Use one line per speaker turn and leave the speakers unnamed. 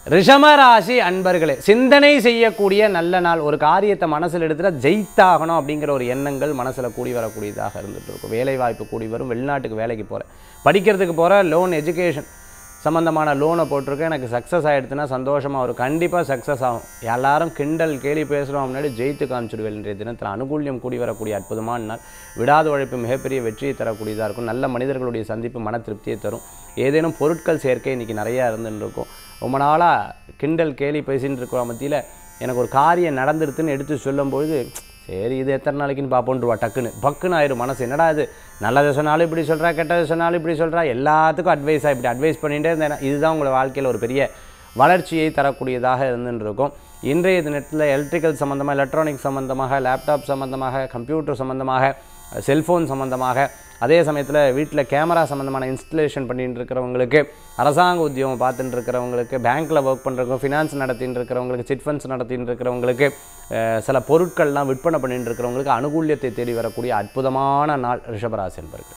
ரிஷமராசி அன்பர்களே சிந்தனை செய்யக்கூடிய நல்ல நாள் ஒரு காரியத்தை மனசில் எடுத்துட்டா ஜெயித்தாகணும் அப்படிங்கிற ஒரு எண்ணங்கள் மனசில் கூடி வரக்கூடியதாக இருந்துட்டு இருக்கும் வேலை வாய்ப்பு கூடி வரும் வெளிநாட்டுக்கு வேலைக்கு போகிறேன் படிக்கிறதுக்கு போகிற லோன் எஜுகேஷன் சம்மந்தமான லோனை போட்டிருக்கேன் எனக்கு சக்ஸஸ் ஆகிடுச்சுன்னா சந்தோஷமாக வரும் கண்டிப்பாக சக்ஸஸ் ஆகும் எல்லாரும் கிண்டல் கேலி பேசுகிறோம் முன்னாடி ஜெயித்து காமிச்சிடுவேன் இன்றைய தினத்தில் அனுகூல்யம் கூடி வரக்கூடிய அற்புதமான நாள் விடாத உழைப்பு மிகப்பெரிய வெற்றியை தரக்கூடியதாக இருக்கும் நல்ல மனிதர்களுடைய சந்திப்பு மன திருப்தியை தரும் ஏதேனும் பொருட்கள் சேர்க்கை இன்றைக்கி நிறையா இருந்துன்னு இருக்கும் ரொம்ப நாளாக கிண்டல் கேலி பேசின்னு இருக்கிற மத்தியில் எனக்கு ஒரு காரியம் நடந்துருதுன்னு எடுத்து சொல்லும்பொழுது சரி இது எத்தனை நாளைக்குன்னு பார்ப்போன்றுவா டக்குன்னு பக்குன்னு ஆயிரும் மனசு என்னடா இது நல்லதை சொன்னாலும் இப்படி சொல்கிறா கெட்டதை சொன்னாலும் இப்படி சொல்கிறா எல்லாத்துக்கும் அட்வைஸாக இப்படி அட்வைஸ் பண்ணிகிட்டே இருந்தேன் இதுதான் உங்களை வாழ்க்கையில் ஒரு பெரிய வளர்ச்சியை தரக்கூடியதாக இருந்துன்னு இருக்கும் இன்றைய தினத்தில் எலக்ட்ரிக்கல் சம்மந்தமாக எலக்ட்ரானிக் சம்மந்தமாக லேப்டாப் சம்மந்தமாக கம்ப்யூட்டர் சம்மந்தமாக செல்ஃபோன் சம்மந்தமாக அதே சமயத்தில் வீட்டில் கேமரா சம்மந்தமான இன்ஸ்டலேஷன் பண்ணிட்டு இருக்கிறவங்களுக்கு அரசாங்க உத்தியோகம் பார்த்துட்டு இருக்கிறவங்களுக்கு பேங்க்கில் ஒர்க் பண்ணுறவங்க ஃபினான்ஸ் நடத்திட்டு இருக்கிறவங்களுக்கு சிட் ஃபண்ட்ஸ் நடத்திட்டு இருக்கிறவங்களுக்கு அஹ், சில பொருட்கள்லாம் விற்பனை பண்ணிட்டு இருக்கிறவங்களுக்கு அனுகூல்யத்தை தேடி வரக்கூடிய அற்புதமான நாள் ரிஷபராசி என்பர்கள்